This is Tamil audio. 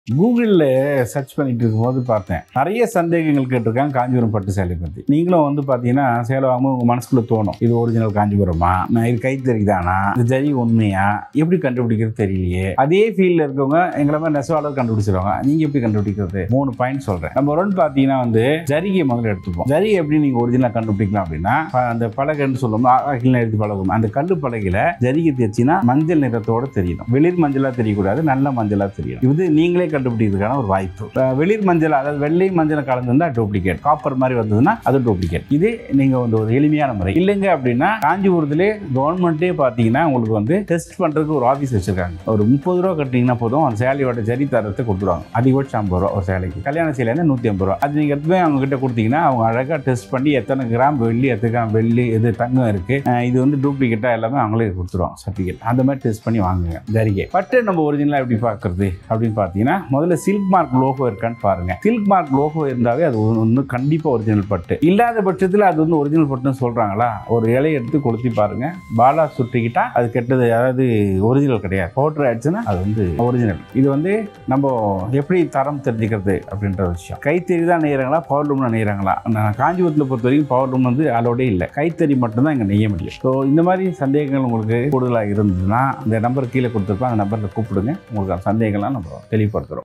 கூகுளில் சர்ச் பண்ணிட்டு இருக்கும்போது பார்த்தேன் நிறைய சந்தேகங்கள் கேட்டிருக்காங்க காஞ்சிபுரம் பட்டு சேலை பற்றி நீங்களும் வந்து பார்த்தீங்கன்னா சேலை வாங்கும்போது உங்கள் மனசுக்குள்ள தோணும் இது ஒரிஜினல் காஞ்சிபுரமா நான் இது கைத்தறி தானா இது ஜரி உண்மையா எப்படி கண்டுபிடிக்கிறது தெரியலையே அதே ஃபீல்டில் இருக்கவங்க எங்களை மாதிரி நெசவாளர் கண்டுபிடிச்சிருவாங்க நீங்கள் எப்படி கண்டுபிடிக்கிறது மூணு பாயிண்ட் சொல்கிறேன் நம்ம ஒன்று பார்த்தீங்கன்னா வந்து ஜரிகை முதல்ல எடுத்துப்போம் ஜரி எப்படி நீங்கள் ஒரிஜினலாக கண்டுபிடிக்கலாம் அப்படின்னா ப- அந்த பலகைன்னு சொல்லுவோம் அகில எடுத்து பழகும் அந்த கல்லு பலகையில் ஜரிகை தேய்ச்சினா மஞ்சள் நிறத்தோட தெரியணும் வெளிர் மஞ்சளாக தெரியக்கூடாது நல்ல மஞ்சளாக தெரியணும் இது நீங்களே கண்டுபிடிக்கிறதுக்கான ஒரு வாய்ப்பு இப்ப வெளிர் மஞ்சள் அதாவது வெள்ளை மஞ்சள் கலந்துருந்தா டூப்ளிகேட் காப்பர் மாதிரி வந்ததுன்னா அது டூப்ளிகேட் இது நீங்க வந்து ஒரு எளிமையான முறை இல்லைங்க அப்படின்னா காஞ்சிபுரத்திலே கவர்மெண்ட்டே பார்த்தீங்கன்னா உங்களுக்கு வந்து டெஸ்ட் பண்றதுக்கு ஒரு ஆஃபீஸ் வச்சிருக்காங்க ஒரு முப்பது ரூபா கட்டினீங்கன்னா போதும் அந்த சேலையோட ஜரி தரத்தை கொடுத்துருவாங்க அதிகபட்சம் ஐம்பது ரூபா ஒரு சேலைக்கு கல்யாண சேலைன்னா நூற்றி ஐம்பது ரூபா அது நீங்கள் எடுத்து போய் அவங்க கிட்ட கொடுத்தீங்கன்னா அவங்க அழகாக டெஸ்ட் பண்ணி எத்தனை கிராம் வெள்ளி எத்தனை கிராம் வெள்ளி எது தங்கம் இருக்கு அஹ் இது வந்து டூப்ளிகேட்டாக எல்லாமே அவங்களே கொடுத்துருவாங்க சர்டிஃபிகேட் அந்த மாதிரி டெஸ்ட் பண்ணி வாங்குங்க ஜரிகை பட்டு நம்ம ஒரிஜினலாக எப்படி பார்க்கறது அப்படின்னு பார்த்தீங்கன்னா முதல்ல சில்க் மார்க் லோகோ இருக்கான்னு பாருங்க சில்க் மார்க் லோகோ இருந்தாவே அது ஒன்று கண்டிப்பாக ஒரிஜினல் பட்டு இல்லாத பட்சத்தில் அது வந்து ஒரிஜினல் பட்டுன்னு சொல்கிறாங்களா ஒரு இலையை எடுத்து கொளுத்தி பாருங்க பாலா சுட்டிக்கிட்டா அது கெட்டது அதாவது ஒரிஜினல் கிடையாது பவுட்ரு ஆயிடுச்சுன்னா அது வந்து ஒரிஜினல் இது வந்து நம்ம எப்படி தரம் தெரிஞ்சுக்கிறது அப்படின்ற ஒரு விஷயம் கைத்தறி தான் நெய்யறாங்களா பவர் லூம்ல நெய்யறாங்களா நான் காஞ்சிபுரத்தில் பொறுத்த வரைக்கும் பவர் லூம் வந்து அதோடே இல்லை கைத்தறி மட்டும்தான் இங்கே நெய்ய முடியும் ஸோ இந்த மாதிரி சந்தேகங்கள் உங்களுக்கு கூடுதலாக இருந்ததுன்னா இந்த நம்பர் கீழே கொடுத்துருப்போம் அந்த நம்பரில் கூப்பிடுங்க உங்களுக்கு அந்த சந்தேகங்கள்லாம் நம்ம தெளிவுபடுத்துறோம்